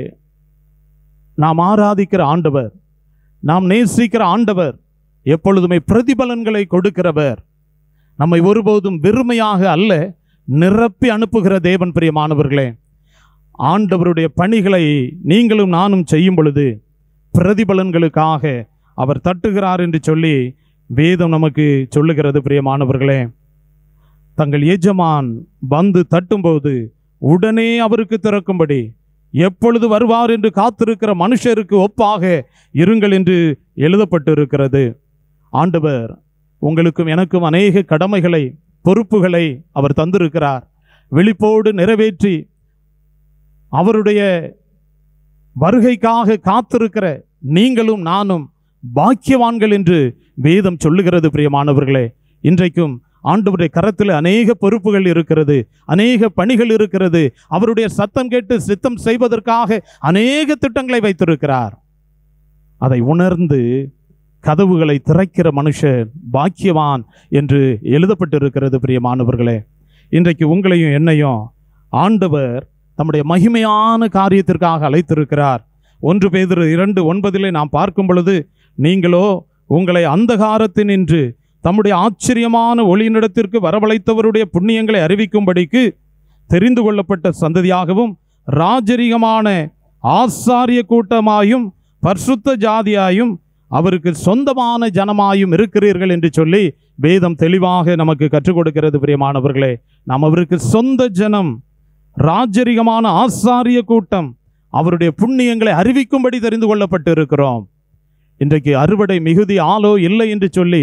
[SPEAKER 1] நாம் ஆராதிக்கிற ஆண்டவர் நாம் நேசிக்கிற ஆண்டவர் எப்பொழுதுமே பிரதிபலன்களை கொடுக்கிறவர் நம்மை ஒருபோதும் வெறுமையாக அல்ல நிரப்பி அனுப்புகிற தேவன் பிரியமானவர்களே ஆண்டவருடைய பணிகளை நீங்களும் நானும் செய்யும் பொழுது பிரதிபலன்களுக்காக அவர் தட்டுகிறார் என்று சொல்லி வேதம் நமக்கு சொல்லுகிறது பிரியமானவர்களே தங்கள் எஜமான் வந்து தட்டும்போது உடனே அவருக்கு திறக்கும்படி எப்பொழுது வருவார் என்று காத்திருக்கிற மனுஷருக்கு ஒப்பாக இருங்கள் என்று எழுதப்பட்டு இருக்கிறது ஆண்டவர் உங்களுக்கும் எனக்கும் அநேக கடமைகளை பொறுப்புகளை அவர் தந்திருக்கிறார் விழிப்போடு நிறைவேற்றி அவருடைய வருகைக்காக காத்திருக்கிற நீங்களும் நானும் பாக்கியவான்கள் என்று வேதம் சொல்லுகிறது பிரியமானவர்களே இன்றைக்கும் ஆண்டவருடைய கரத்தில் அநேக பொறுப்புகள் இருக்கிறது அநேக பணிகள் இருக்கிறது அவருடைய சத்தம் கேட்டு சித்தம் செய்வதற்காக அநேக திட்டங்களை வைத்திருக்கிறார் அதை உணர்ந்து கதவுகளை திறக்கிற மனுஷன் பாக்கியவான் என்று எழுதப்பட்டிருக்கிறது பிரியமானவர்களே இன்றைக்கு உங்களையும் என்னையும் ஆண்டவர் தம்முடைய மகிமையான காரியத்திற்காக அழைத்திருக்கிறார் ஒன்று பேதிரு இரண்டு ஒன்பதிலே நாம் பார்க்கும் பொழுது நீங்களோ உங்களை அந்தகாரத்தினின்று தம்முடைய ஆச்சரியமான ஒளியினிடத்திற்கு வரவழைத்தவருடைய புண்ணியங்களை அறிவிக்கும்படிக்கு தெரிந்து கொள்ளப்பட்ட சந்ததியாகவும் ராஜரிகமான ஆசாரிய கூட்டமாயும் பரிசுத்த ஜாதியாயும் அவருக்கு சொந்தமான ஜனமாயும் இருக்கிறீர்கள் என்று சொல்லி வேதம் தெளிவாக நமக்கு கற்றுக் கொடுக்கிறது பிரியமானவர்களே நாம் அவருக்கு சொந்த ஜனம் ராஜரிகமான ஆசாரிய கூட்டம் அவருடைய புண்ணியங்களை அறிவிக்கும்படி தெரிந்து கொள்ளப்பட்டு இருக்கிறோம் இன்றைக்கு அறுவடை மிகுதி ஆளோ இல்லை என்று சொல்லி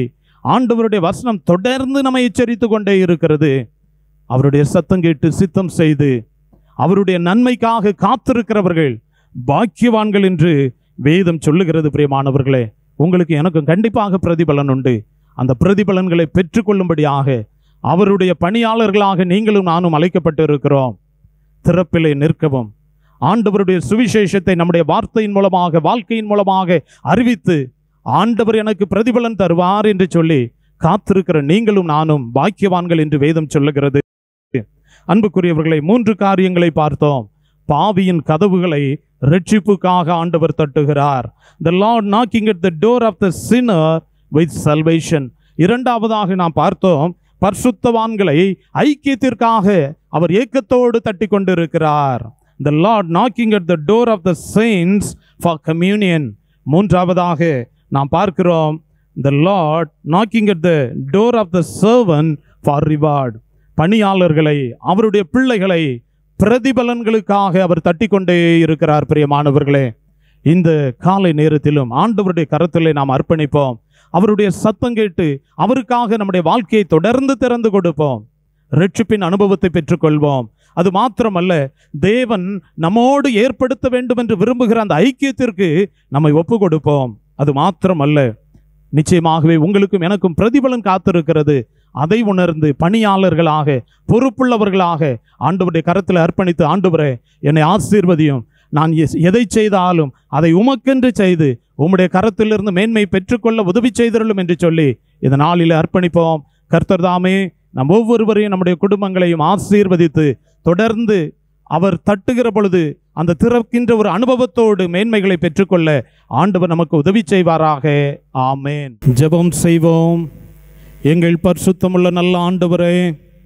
[SPEAKER 1] ஆண்டவருடைய வசனம் தொடர்ந்து நம்மை எச்சரித்து கொண்டே இருக்கிறது அவருடைய சத்தம் கேட்டு சித்தம் செய்து அவருடைய நன்மைக்காக காத்திருக்கிறவர்கள் பாக்கியவான்கள் என்று வேதம் சொல்லுகிறது பிரியமானவர்களே உங்களுக்கு எனக்கும் கண்டிப்பாக பிரதிபலன் உண்டு அந்த பிரதிபலன்களை பெற்றுக்கொள்ளும்படியாக அவருடைய பணியாளர்களாக நீங்களும் நானும் அழைக்கப்பட்டு இருக்கிறோம் திறப்பிலே நிற்கவும் ஆண்டவருடைய சுவிசேஷத்தை நம்முடைய வார்த்தையின் மூலமாக வாழ்க்கையின் மூலமாக அறிவித்து ஆண்டவர் எனக்கு பிரதிபலன் தருவார் என்று சொல்லி காத்திருக்கிற நீங்களும் நானும் பாக்கியவான்கள் என்று வேதம் சொல்லுகிறது அன்புக்குரியவர்களை மூன்று காரியங்களை பார்த்தோம் பாவியின் கதவுகளை ரட்சிப்புக்காக ஆண்டவர் தட்டுகிறார் the lord knocking at the door of the sinner with salvation இரண்டாவதாக நாம் பார்த்தோம் பரிசுத்தவான்களை ஐக்கியத்திற்காக அவர் ஏக்கத்தோடு தட்டி கொண்டிருக்கிறார் the lord knocking at the door of the saints for communion மூன்றாவதாக நாம் பார்க்கிறோம் the lord knocking at the door of the servant for reward பணியாளர்களை அவருடைய பிள்ளைகளை பிரதிபலன்களுக்காக அவர் தட்டிக்கொண்டே இருக்கிறார் பிரியமானவர்களே இந்த காலை நேரத்திலும் ஆண்டவருடைய கரத்திலே நாம் அர்ப்பணிப்போம் அவருடைய சத்தம் கேட்டு அவருக்காக நம்முடைய வாழ்க்கையை தொடர்ந்து திறந்து கொடுப்போம் ரட்சிப்பின் அனுபவத்தை பெற்றுக்கொள்வோம் அது மாத்திரமல்ல தேவன் நம்மோடு ஏற்படுத்த வேண்டும் என்று விரும்புகிற அந்த ஐக்கியத்திற்கு நம்மை ஒப்பு கொடுப்போம் அது மாத்திரமல்ல நிச்சயமாகவே உங்களுக்கும் எனக்கும் பிரதிபலன் காத்திருக்கிறது அதை உணர்ந்து பணியாளர்களாக பொறுப்புள்ளவர்களாக ஆண்டவருடைய கரத்தில் அர்ப்பணித்து ஆண்டவரே என்னை ஆசீர்வதியும் நான் எஸ்- எதை செய்தாலும் அதை உமக்கென்று செய்து உம்முடைய கரத்திலிருந்து மேன்மை பெற்றுக்கொள்ள உதவி செய்தருளும் என்று சொல்லி இந்த நாளில் அர்ப்பணிப்போம் கர்த்தர் தாமே நம் ஒவ்வொருவரையும் நம்முடைய குடும்பங்களையும் ஆசீர்வதித்து தொடர்ந்து அவர் தட்டுகிற பொழுது அந்த திறக்கின்ற ஒரு அனுபவத்தோடு மேன்மைகளை பெற்றுக்கொள்ள ஆண்டவர் நமக்கு உதவி செய்வாராக ஆமேன் ஜெபம் செய்வோம் எங்கள் பரிசுத்தமுள்ள நல்ல ஆண்டவரே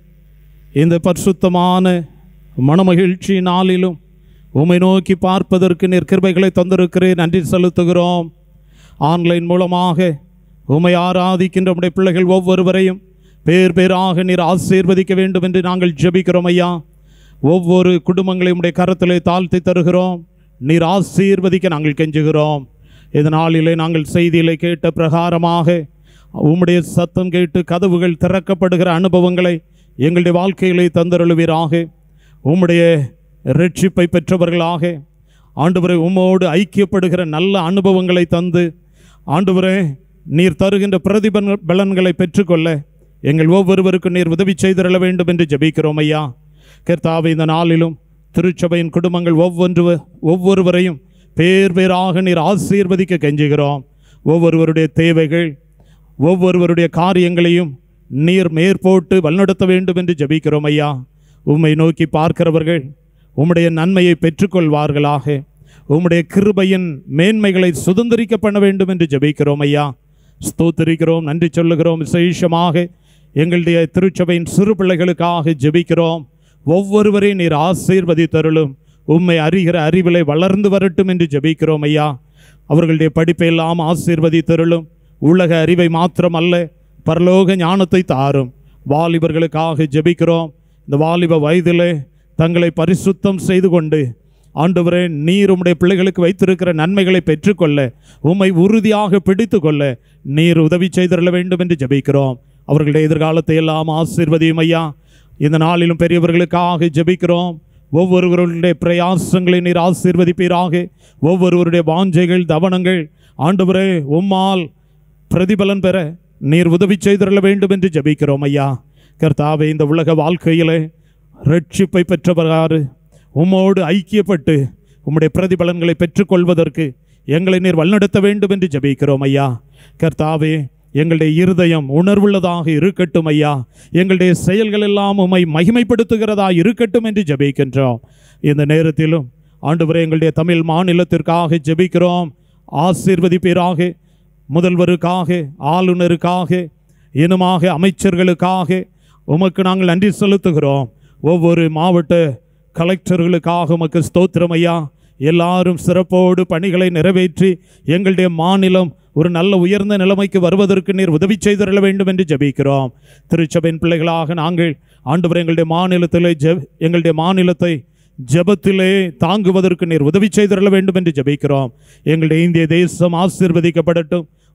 [SPEAKER 1] இந்த பரிசுத்தமான மனமகிழ்ச்சி நாளிலும் உம்மை நோக்கி பார்ப்பதற்கு நீர் கிருபைகளை தந்திருக்கிறேன் நன்றி செலுத்துகிறோம் ஆன்லைன் மூலமாக உம்மை ஆராதிக்கின்ற உம்முடைய பிள்ளைகள் ஒவ்வொருவரையும் பேர் பேராக நீர் ஆசீர்வதிக்க வேண்டும் என்று நாங்கள் ஜெபிக்கிறோம் ஐயா ஒவ்வொரு குடும்பங்களையும் உடைய கரத்திலே தாழ்த்தி தருகிறோம் நீர் ஆசீர்வதிக்க நாங்கள் கெஞ்சுகிறோம் இந்த நாளிலே நாங்கள் செய்தியிலே கேட்ட பிரகாரமாக உம்முடைய சத்தம் கேட்டு கதவுகள் திறக்கப்படுகிற அனுபவங்களை எங்களுடைய வாழ்க்கையிலே தந்தருளுவீராக உம்முடைய ரட்சிப்பை பெற்றவர்களாக ஆண்டவரை உம்மோடு ஐக்கியப்படுகிற நல்ல அனுபவங்களை தந்து ஆண்டவரே நீர் தருகின்ற பிரதிபல பலன்களை பெற்றுக்கொள்ள எங்கள் ஒவ்வொருவருக்கும் நீர் உதவி செய்திருள வேண்டும் என்று ஜெபிக்கிறோம் ஐயா கர்த்தாவே இந்த நாளிலும் திருச்சபையின் குடும்பங்கள் ஒவ்வொன்று ஒவ்வொருவரையும் பேர் பேராக நீர் ஆசீர்வதிக்க கெஞ்சுகிறோம் ஒவ்வொருவருடைய தேவைகள் ஒவ்வொருவருடைய காரியங்களையும் நீர் மேற்போட்டு வழிநடத்த வேண்டும் என்று ஜெபிக்கிறோம் ஐயா உம்மை நோக்கி பார்க்கிறவர்கள் உம்முடைய நன்மையை பெற்றுக்கொள்வார்களாக உம்முடைய கிருபையின் மேன்மைகளை சுதந்திரிக்க பண்ண வேண்டும் என்று ஜெபிக்கிறோம் ஐயா ஸ்தோத்திரிக்கிறோம் நன்றி சொல்லுகிறோம் விசேஷமாக எங்களுடைய திருச்சபையின் சிறு பிள்ளைகளுக்காக ஜெபிக்கிறோம் ஒவ்வொருவரையும் நீர் ஆசீர்வதித்தருளும் உம்மை அறிகிற அறிவிலை வளர்ந்து வரட்டும் என்று ஜெபிக்கிறோம் ஐயா அவர்களுடைய படிப்பை எல்லாம் ஆசீர்வதித்தருளும் உலக அறிவை மாத்திரம் அல்ல பரலோக ஞானத்தை தாரும் வாலிபர்களுக்காக ஜெபிக்கிறோம் இந்த வாலிப வயதிலே தங்களை பரிசுத்தம் செய்து கொண்டு ஆண்டவரே நீர் உம்முடைய பிள்ளைகளுக்கு வைத்திருக்கிற நன்மைகளை பெற்றுக்கொள்ள உம்மை உறுதியாக பிடித்து கொள்ள நீர் உதவி செய்திருள வேண்டும் என்று ஜெபிக்கிறோம் அவர்களுடைய எதிர்காலத்தை எல்லாம் ஆசீர்வதியும் ஐயா இந்த நாளிலும் பெரியவர்களுக்காக ஜெபிக்கிறோம் ஒவ்வொருவருடைய பிரயாசங்களை நீர் ஆசீர்வதிப்பீராக ஒவ்வொருவருடைய வாஞ்சைகள் தவனங்கள் ஆண்டவரே உம்மால் பிரதிபலன் பெற நீர் உதவி செய்திருள வேண்டும் என்று ஜெபிக்கிறோம் ஐயா கர்த்தாவே இந்த உலக வாழ்க்கையிலே ரட்சிப்பை பெற்றவராறு உம்மோடு ஐக்கியப்பட்டு உம்முடைய பிரதிபலன்களை பெற்றுக்கொள்வதற்கு எங்களை நீர் வழிநடத்த வேண்டும் என்று ஜெபிக்கிறோம் ஐயா கர்த்தாவே எங்களுடைய இருதயம் உணர்வுள்ளதாக இருக்கட்டும் ஐயா எங்களுடைய செயல்கள் எல்லாம் உம்மை மகிமைப்படுத்துகிறதா இருக்கட்டும் என்று ஜெபிக்கின்றோம் இந்த நேரத்திலும் ஆண்டவரே எங்களுடைய தமிழ் மாநிலத்திற்காக ஜெபிக்கிறோம் ஆசீர்வதிப்பீராக முதல்வருக்காக ஆளுநருக்காக இனமாக அமைச்சர்களுக்காக உமக்கு நாங்கள் நன்றி செலுத்துகிறோம் ஒவ்வொரு மாவட்ட கலெக்டர்களுக்காக உமக்கு ஸ்தோத்திரம் ஐயா எல்லாரும் சிறப்போடு பணிகளை நிறைவேற்றி எங்களுடைய மாநிலம் ஒரு நல்ல உயர்ந்த நிலைமைக்கு வருவதற்கு நீர் உதவி செய்திருள வேண்டும் என்று ஜெபிக்கிறோம் திருச்சபையின் பிள்ளைகளாக நாங்கள் ஆண்டவர் எங்களுடைய மாநிலத்திலே ஜெ எங்களுடைய மாநிலத்தை ஜெபத்திலே தாங்குவதற்கு நீர் உதவி செய்திருள வேண்டும் என்று ஜெபிக்கிறோம் எங்களுடைய இந்திய தேசம் ஆசீர்வதிக்கப்படட்டும்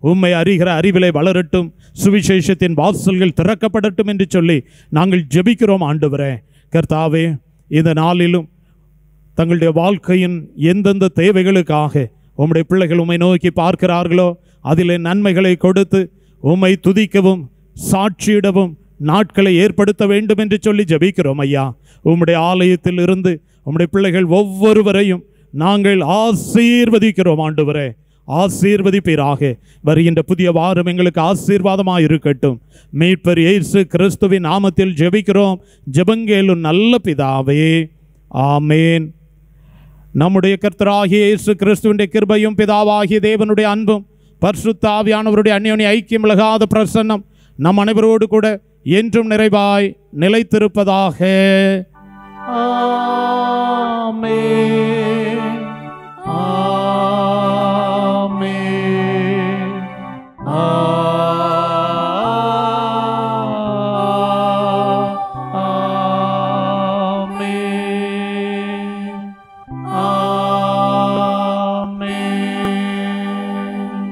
[SPEAKER 1] உம்மை அறிகிற அறிவிலை வளரட்டும் சுவிசேஷத்தின் வாசல்கள் திறக்கப்படட்டும் என்று சொல்லி நாங்கள் ஜெபிக்கிறோம் ஆண்டவரே கர்த்தாவே இந்த நாளிலும் தங்களுடைய வாழ்க்கையின் எந்தெந்த தேவைகளுக்காக உம்முடைய பிள்ளைகள் உம்மை நோக்கி பார்க்கிறார்களோ அதிலே நன்மைகளை கொடுத்து உம்மை துதிக்கவும் சாட்சியிடவும் நாட்களை ஏற்படுத்த வேண்டும் என்று சொல்லி ஜெபிக்கிறோம் ஐயா உம்முடைய ஆலயத்தில் இருந்து உம்முடைய பிள்ளைகள் ஒவ்வொருவரையும் நாங்கள் ஆசீர்வதிக்கிறோம் ஆண்டவரே ஆசீர்வதிப்பீராக வருகின்ற புதிய வாரம் எங்களுக்கு ஆசீர்வாதமாக இருக்கட்டும் மீட்பர் இயேசு கிறிஸ்துவின் நாமத்தில் ஜெபிக்கிறோம் ஜெபங்கேலும் நல்ல பிதாவே ஆமேன் நம்முடைய கர்த்தராகிய இயேசு கிறிஸ்துவின் கிருபையும் பிதாவாகிய தேவனுடைய அன்பும் பரிசுத்த ஆவியானவருடைய அந்யோனி ஐக்கியம் இழகாத பிரசன்னம் நம் அனைவரோடு கூட என்றும் நிறைவாய் நிலைத்திருப்பதாக ஆமென். ஆமென். ஆமென். ஆமென்.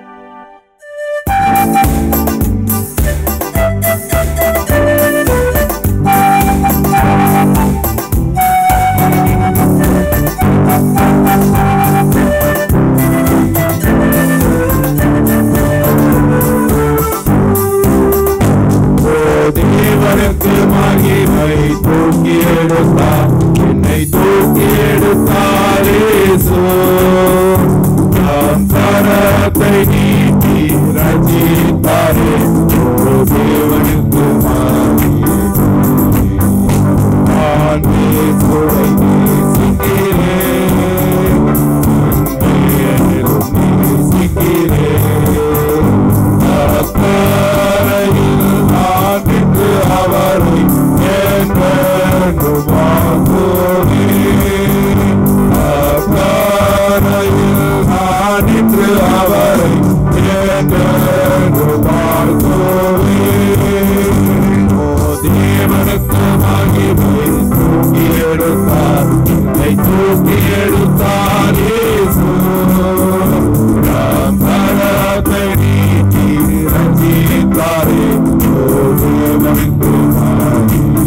[SPEAKER 3] தேவனுக்கு மகிமை தூக்கி எடுத்தார் என்னை தூக்கி எடுத்தார் இயேசு நாம் கரத்தை நீட்டி ரசித்தாரே ஓ தேவனுக்கு மகிமை நான் இயேசுவை நேசிக்கிறேன் மேலும் நேசிக்கிறேன் அக்கறையில் நான் நின்று அவரை என்றென்றும் வாழ்த்துவேன். அக்கறையில் நான் நின்று அவரை என்றென்றும் வாழ்த்துவேன். ஓ தேவனுக்கு மகிமை தூக்கி எடுத்தார் என்னை தூக்கி எடுத்தார் இயேசு நாம் கரத்தை நீட்டி ரசித்தாரே ஓ தேவனுக்கு மகிமை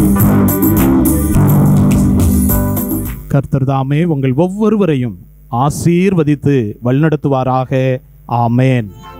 [SPEAKER 1] கர்த்தர் தாமே உங்கள் ஒவ்வொருவரையும் ஆசீர்வதித்து வழிநடத்துவாராக ஆமேன்